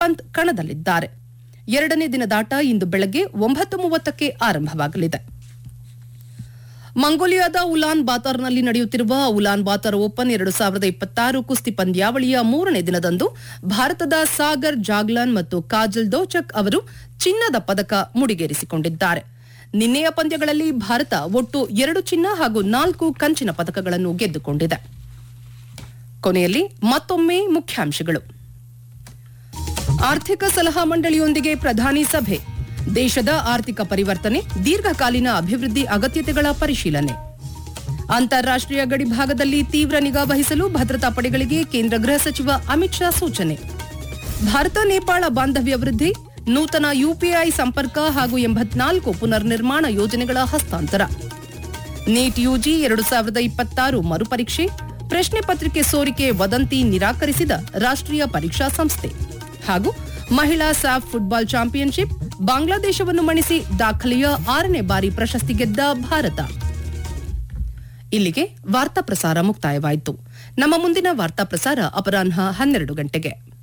ಪಂತ್ ಕಣದಲ್ಲಿದ್ದಾರೆ ಎರಡನೇ ದಿನದಾಟ ಇಂದು ಬೆಳಗ್ಗೆ ಒಂಬತ್ತು ಮೂವತ್ತಕ್ಕೆ ಆರಂಭವಾಗಲಿದೆ ಮಂಗೋಲಿಯಾದ ಉಲಾನ್ ಬಾತರ್ನಲ್ಲಿ ನಡೆಯುತ್ತಿರುವ ಉಲಾನ್ ಬಾತರ್ ಓಪನ್ ಎರಡು ಸಾವಿರದ ಇಪ್ಪತ್ತಾರು ಕುಸ್ತಿ ಪಂದ್ಯಾವಳಿಯ ಮೂರನೇ ದಿನದಂದು ಭಾರತದ ಸಾಗರ್ ಜಾಗ್ಲಾನ್ ಮತ್ತು ಕಾಜಲ್ ದೋಚಕ್ ಅವರು ಚಿನ್ನದ ಪದಕ ಮುಡಿಗೇರಿಸಿಕೊಂಡಿದ್ದಾರೆ ನಿನ್ನೆಯ ಪಂದ್ಯಗಳಲ್ಲಿ ಭಾರತ ಒಟ್ಟು ಎರಡು ಚಿನ್ನ ಹಾಗೂ ನಾಲ್ಕು ಕಂಚಿನ ಪದಕಗಳನ್ನು ಗೆದ್ದುಕೊಂಡಿದೆ ಕೊನೆಯಲ್ಲಿ ಮತ್ತೊಮ್ಮೆ ಮುಖ್ಯಾಂಶಗಳು ಆರ್ಥಿಕ ಸಲಹಾ ಮಂಡಳಿಯೊಂದಿಗೆ ಪ್ರಧಾನಿ ಸಭೆ ದೇಶದ ಆರ್ಥಿಕ ಪರಿವರ್ತನೆ ದೀರ್ಘಕಾಲೀನ ಅಭಿವೃದ್ಧಿ ಅಗತ್ಯತೆಗಳ ಪರಿಶೀಲನೆ ಅಂತಾರಾಷ್ಟೀಯ ಗಡಿಭಾಗದಲ್ಲಿ ತೀವ್ರ ನಿಗಾ ವಹಿಸಲು ಭದ್ರತಾ ಪಡೆಗಳಿಗೆ ಕೇಂದ್ರ ಗೃಹ ಸಚಿವ ಅಮಿತ್ ಶಾ ಸೂಚನೆ ಭಾರತ ನೇಪಾಳ ಬಾಂಧವ್ಯ ವೃದ್ಧಿ ನೂತನ ಯುಪಿಐ ಸಂಪರ್ಕ ಹಾಗೂ ಎಂಬತ್ನಾಲ್ಕು ಪುನರ್ ನಿರ್ಮಾಣ ಯೋಜನೆಗಳ ಹಸ್ತಾಂತರ ನೀಟ್ ಯುಜಿ ಎರಡು ಸಾವಿರದ ಇಪ್ಪತ್ತಾರು ಮರುಪರೀಕ್ಷೆ ಪ್ರಶ್ನೆ ಪತ್ರಿಕೆ ಸೋರಿಕೆ ವದಂತಿ ನಿರಾಕರಿಸಿದ ರಾಷ್ಟ್ರೀಯ ಪರೀಕ್ಷಾ ಸಂಸ್ಥೆ ಹಾಗೂ ಮಹಿಳಾ ಸ್ಯಾಫ್ ಫುಟ್ಬಾಲ್ ಚಾಂಪಿಯನ್ಶಿಪ್ ಬಾಂಗ್ಲಾದೇಶವನ್ನು ಮಣಿಸಿ ದಾಖಲೆಯ ಆರನೇ ಬಾರಿ ಪ್ರಶಸ್ತಿ ಗೆದ್ದ ಭಾರತ ಇಲ್ಲಿಗೆ ವಾರ್ತಾ ಪ್ರಸಾರ ಮುಕ್ತಾಯವಾಯಿತು ನಮ್ಮ ಮುಂದಿನ ವಾರ್ತಾ ಪ್ರಸಾರ ಅಪರಾಹ್ನ ಹನ್ನೆರಡು ಗಂಟೆಗೆ